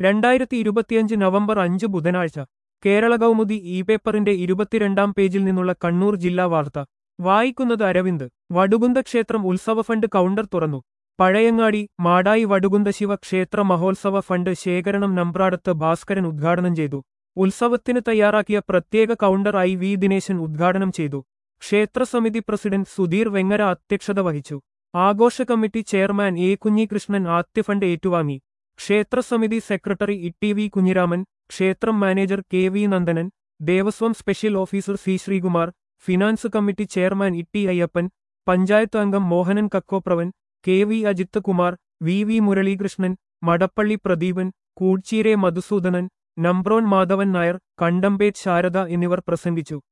രണ്ടായിരത്തി ഇരുപത്തിയഞ്ച് നവംബർ അഞ്ച് ബുധനാഴ്ച കേരള കൗമുദി ഇ പേപ്പറിന്റെ ഇരുപത്തിരണ്ടാം പേജിൽ നിന്നുള്ള കണ്ണൂർ ജില്ലാ വാർത്ത വായിക്കുന്നത് അരവിന്ദ് വടുകുന്ദ ക്ഷേത്രം ഉത്സവ ഫണ്ട് കൗണ്ടർ തുറന്നു പഴയങ്ങാടി മാടായി വടുകുന്ദ ശിവ ക്ഷേത്ര മഹോത്സവ ഫണ്ട് ശേഖരണം നമ്പ്രാടത്ത് ഭാസ്കരൻ ഉദ്ഘാടനം ചെയ്തു ഉത്സവത്തിന് തയ്യാറാക്കിയ പ്രത്യേക കൗണ്ടർ ഐ വി ദിനേശൻ ഉദ്ഘാടനം ചെയ്തു ക്ഷേത്രസമിതി പ്രസിഡന്റ് സുധീർ വെങ്ങര അധ്യക്ഷത വഹിച്ചു ആഘോഷ കമ്മിറ്റി ചെയർമാൻ എ കുഞ്ഞികൃഷ്ണൻ ആദ്യ ഫണ്ട് ഏറ്റുവാങ്ങി ക്ഷേത്രസമിതി secretary E T V Kunhiraman ക്ഷേത്രം manager K V Nandanan Devaswom special officer C Sreekumar finance committee chairman E T Ayyappan panchayat അംഗം Mohanan Kakkopravan K V Ajith Kumar V V Muralikrishnan Madappally Pradeepan കൂಡ್ചീരെ മധുസൂദനൻ നമ്പ്രോൻ മാധവൻ നായർ കണ്ടമ്പേറ്റ് ശാരദ എന്നിവർ പ്രസംഗിച്ചു